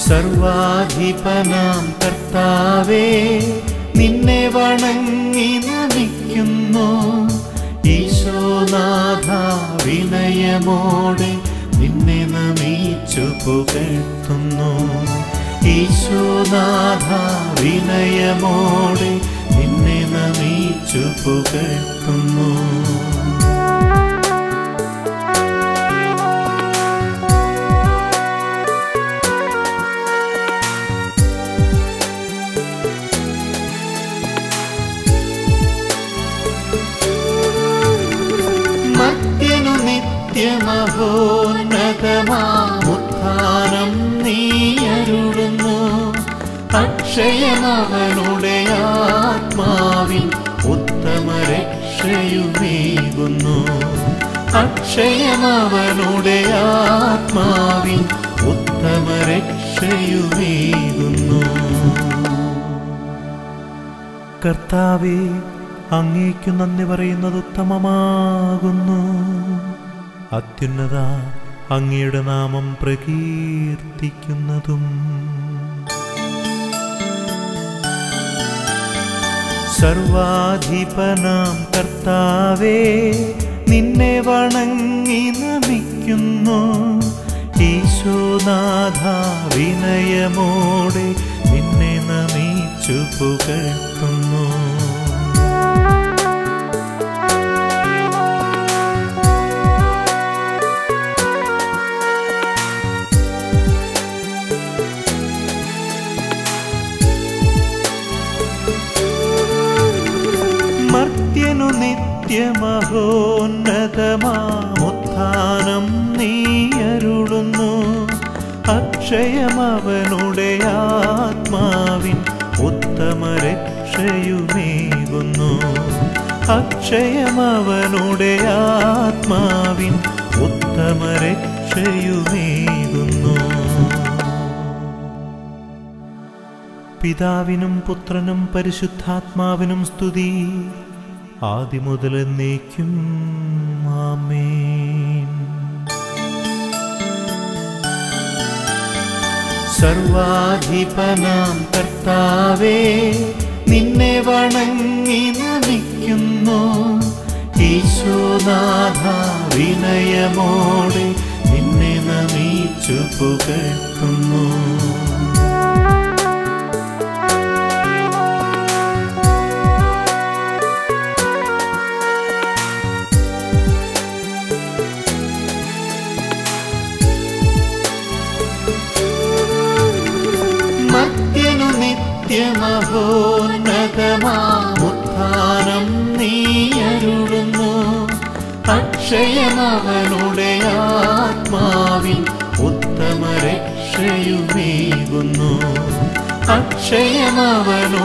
സർവാധിപനാം കർത്താവേ നിന്നെ വണങ്ങി നമിക്കുന്നു ഈശോനാഥ വിനയമോടെ നിന്നെ നമിച്ചു പുകഴ്ത്തുന്നു ഈശോനാഥ വിനയമോടെ നിന്നെ നമിച്ചു പുകഴ്ത്തുന്നു മത്യനു നിത്യമഹോന്നതമാമുത്ഥാനം നീയരുളുന്നു അക്ഷയമവനുടെ ആത്മാവിൻ ഉത്തമ രക്ഷയുമേകുന്നു അക്ഷയമവനുടെ ആത്മാവിൻ ഉത്തമ രക്ഷയുമേകുന്നു കർത്താവെ അങ്ങേക്കു നന്ദി പറയുന്നത് ഉത്തമമാകുന്നു അത്യുന്നത അങ്ങയുടെ നാമം പ്രകീർത്തിക്കുന്നതും സർവാധിപനാം കർത്താവേ നിന്നെ വണങ്ങി നമിക്കുന്നു ഈശോനാഥ വിനയമോടെ നിന്നെ നമിച്ചു പുകഴ്ത്തുന്നു മർത്യനു നിത്യമഹോന്നതമാമുത്ഥാനം നീയരുളുന്നു അക്ഷയമവനുടെ ആത്മാവിൻ ഉത്തമ രക്ഷയുമേകുന്നു അക്ഷയമവനുടെ ആത്മാവിൻ ഉത്തമ രക്ഷയുമേകുന്നു പിതാവിനും പുത്രനും പരിശുദ്ധാത്മാവിനും സ്തുതി ആദിമുതൽ എന്നേക്കും ആമേൻ സർവാധിപനാം കർത്താവേ നിന്നെ വണങ്ങി നമിക്കുന്നു ഈശോനാഥ വിനയമോടെ നിന്നെ നമിച്ചു പുകഴ്ത്തുന്നു മത്യനു നിത്യമഹോന്നതമാമുത്ഥാനം നീയരുളുന്നു അക്ഷയമവനുടെ ആത്മാവിൻ ഉത്തമ രക്ഷയുമേകുന്നു അക്ഷയമവനുടെ